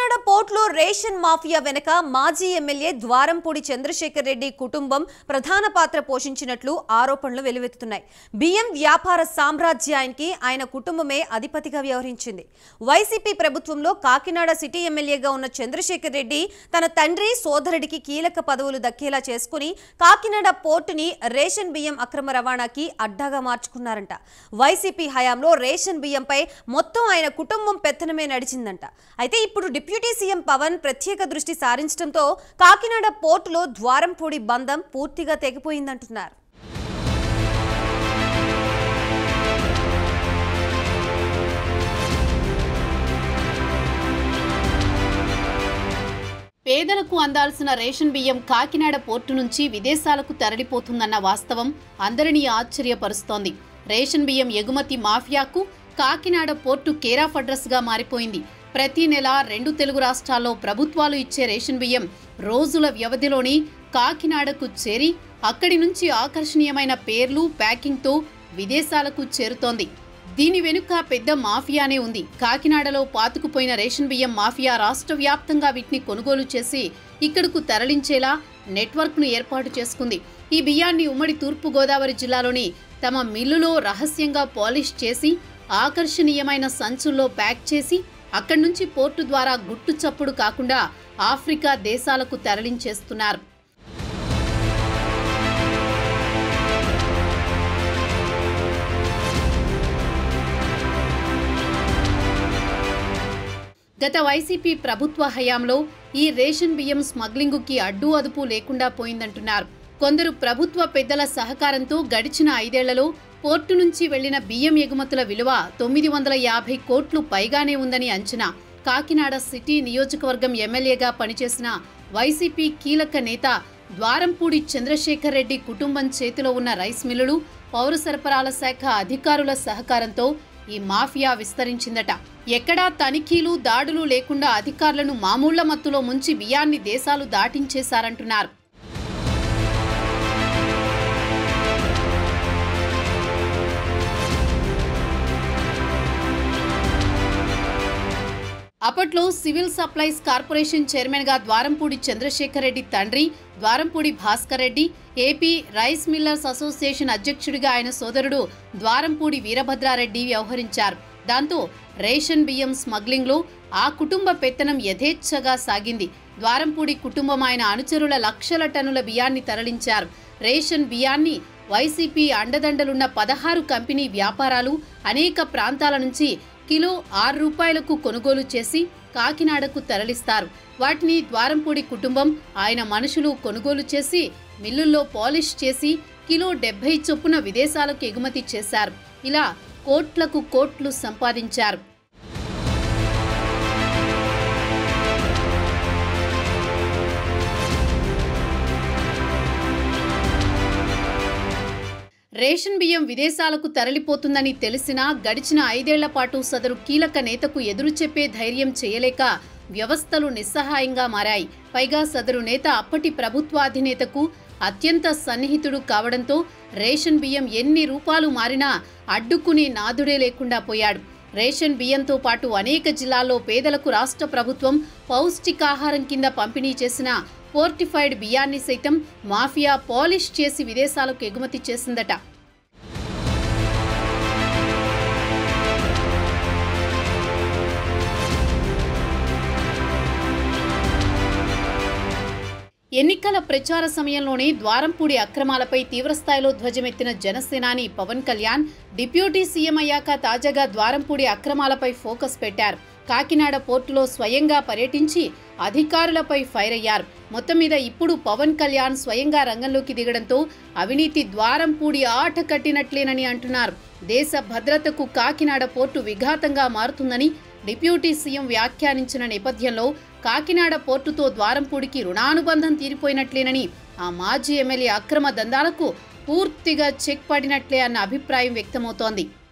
కాకినాడ పోర్టులో ration mafia వెనక మాజీ ఎమ్మెల్యే ద్వారంపూడి చంద్రశేఖర్ రెడ్డి కుటుంబం ప్రధాన పాత్ర పోషించినట్లు ఆరోపణలు వెలువెత్తుతున్నాయి బియ్యం వ్యాపార సామ్రాజ్యానికి ఆయన కుటుంబమే అధిపతిగా వ్యవహరించింది వైసీపీ ప్రభుత్వంలో కాకినాడ సిటీ ఎమ్మెల్యేగా ఉన్న చంద్రశేఖర్ రెడ్డి తన తండ్రి సోదరుడికి కీలక పదవులు దక్కేలా చేసుకుని కాకినాడ పోర్టుని రేషన్ బియ్యం అక్రమ రవాణాకి అడ్డాగా మార్చుకున్నారంట వైసీపీ హయాంలో రేషన్ బియ్యంపై మొత్తం ఆయన కుటుంబం పెత్తనమే నడిచిందంట అయితే ఇప్పుడు డిప్యూటీ సీఎం పవన్ ప్రత్యేక దృష్టి సారించడంతో కాకినాడ పోర్టులో ద్వారంపూడి బంధం పూర్తిగా తెగిపోయిందంటున్నారు పేదలకు అందాల్సిన రేషన్ బియ్యం కాకినాడ పోర్టు నుంచి విదేశాలకు తరలిపోతుందన్న వాస్తవం అందరినీ ఆశ్చర్యపరుస్తోంది రేషన్ బియ్యం ఎగుమతి మాఫియాకు కాకినాడ పోర్టు కేరాఫ్ అడ్రస్గా మారిపోయింది ప్రతి నెల రెండు తెలుగు రాష్ట్రాల్లో ప్రభుత్వాలు ఇచ్చే రేషన్ బియ్యం రోజుల వ్యవధిలోని కాకినాడకు చేరి అక్కడి నుంచి ఆకర్షణీయమైన పేర్లు ప్యాకింగ్తో విదేశాలకు చేరుతోంది దీని వెనుక పెద్ద మాఫియానే ఉంది కాకినాడలో పాతుకుపోయిన రేషన్ బియ్యం మాఫియా రాష్ట్ర వ్యాప్తంగా వీటిని కొనుగోలు చేసి ఇక్కడకు తరలించేలా నెట్వర్క్ను ఏర్పాటు చేసుకుంది ఈ బియ్యాన్ని ఉమ్మడి తూర్పు గోదావరి జిల్లాలోని తమ మిల్లులో రహస్యంగా పాలిష్ చేసి ఆకర్షణీయమైన సంచుల్లో ప్యాక్ చేసి అక్కడి నుంచి పోర్టు ద్వారా గుట్టు చప్పుడు కాకుండా ఆఫ్రికా దేశాలకు తరలించేస్తున్నారు గత వైసీపీ ప్రభుత్వ హయాంలో ఈ రేషన్ బియ్యం స్మగ్లింగుకి అడ్డు అదుపు లేకుండా పోయిందంటున్నారు కొందరు ప్రభుత్వ పెద్దల సహకారంతో గడిచిన ఐదేళ్లలో పోర్టు నుంచి వెళ్లిన బియ్యం ఎగుమతుల విలువ తొమ్మిది వందల యాభై కోట్లు పైగానే ఉందని అంచనా కాకినాడ సిటీ నియోజకవర్గం ఎమ్మెల్యేగా పనిచేసిన వైసీపీ కీలక నేత ద్వారంపూడి చంద్రశేఖర్ రెడ్డి కుటుంబం చేతిలో ఉన్న రైస్ మిల్లులు పౌర సరఫరాల శాఖ అధికారుల సహకారంతో ఈ మాఫియా విస్తరించిందట ఎక్కడా తనిఖీలు దాడులు లేకుండా అధికారులను మామూళ్ల మత్తులో ముంచి బియ్యాన్ని దేశాలు దాటించేశారంటున్నారు అప్పట్లో సివిల్ సప్లైస్ కార్పొరేషన్ చైర్మన్ గా ద్వారంపూడి చంద్రశేఖర్ రెడ్డి తండ్రి Dwarampudi Bhaskar Reddy AP rice millers association అధ్యక్షుడిగా ఆయన సోదరుడు ద్వారంపూడి వీరభద్రారెడ్డి వ్యవహరించారు దాంతో రేషన్ బియ్యం స్మగ్లింగ్లో ఆ కుటుంబ పెత్తనం యథేచ్ఛగా సాగింది ద్వారంపూడి కుటుంబం ఆయన అనుచరుల లక్షల టన్నుల బియ్యాన్ని తరలించారు రేషన్ బియ్యాన్ని వైసీపీ అండదండలున్న పదహారు కంపెనీ వ్యాపారాలు అనేక ప్రాంతాల నుంచి కిలో ఆరు రూపాయలకు కొనుగోలు చేసి కాకినాడకు తరలిస్తారు వాటిని ద్వారంపూడి కుటుంబం ఆయన మనుషులు కొనుగోలు చేసి మిల్లుల్లో పాలిష్ చేసి కిలో డెబ్బై చొప్పున విదేశాలకు ఎగుమతి చేశారు ఇలా కోట్లకు కోట్లు సంపాదించారు రేషన్ బియ్యం విదేశాలకు తరలిపోతుందని తెలిసినా గడిచిన ఐదేళ్ల పాటు సదరు కీలక నేతకు ఎదురు చెప్పే ధైర్యం చేయలేక వ్యవస్థలు నిస్సహాయంగా మారాయి పైగా సదరు నేత అప్పటి ప్రభుత్వాధినేతకు అత్యంత సన్నిహితుడు కావడంతో రేషన్ బియ్యం ఎన్ని రూపాలు మారినా అడ్డుకునే నాదుడే లేకుండా పోయాడు రేషన్ బియ్యంతో పాటు అనేక జిల్లాల్లో పేదలకు రాష్ట్ర ప్రభుత్వం పౌష్టికాహారం కింద పంపిణీ చేసిన ఫోర్టిఫైడ్ బియ్యాన్ని సైతం మాఫియా పాలిష్ చేసి విదేశాలకు ఎగుమతి చేసిందట ఎన్నికల ప్రచార సమయంలోనే ద్వారంపూడి అక్రమాలపై తీవ్రస్థాయిలో ధ్వజమెత్తిన జనసేనాని పవన్ కళ్యాణ్ డిప్యూటీ సీఎం అయ్యాక తాజాగా ద్వారంపూడి అక్రమాలపై ఫోకస్ పెట్టారు కాకినాడ పోర్టులో స్వయంగా పర్యటించి అధికారులపై ఫైర్ అయ్యారు మొత్తం మీద ఇప్పుడు పవన్ కళ్యాణ్ స్వయంగా రంగంలోకి దిగడంతో అవినీతి ద్వారంపూడి ఆట కట్టినట్లేనని అంటున్నారు దేశ భద్రతకు కాకినాడ పోర్టు విఘాతంగా మారుతుందని డిప్యూటీ సీఎం వ్యాఖ్యానించిన నేపథ్యంలో కాకినాడ పోర్టుతో ద్వారంపూడికి రుణానుబంధం తీరిపోయినట్లేనని ఆ మాజీ ఎమ్మెల్యే అక్రమ దందాలకు పూర్తిగా చెక్ పడినట్లే అన్న అభిప్రాయం వ్యక్తమవుతోంది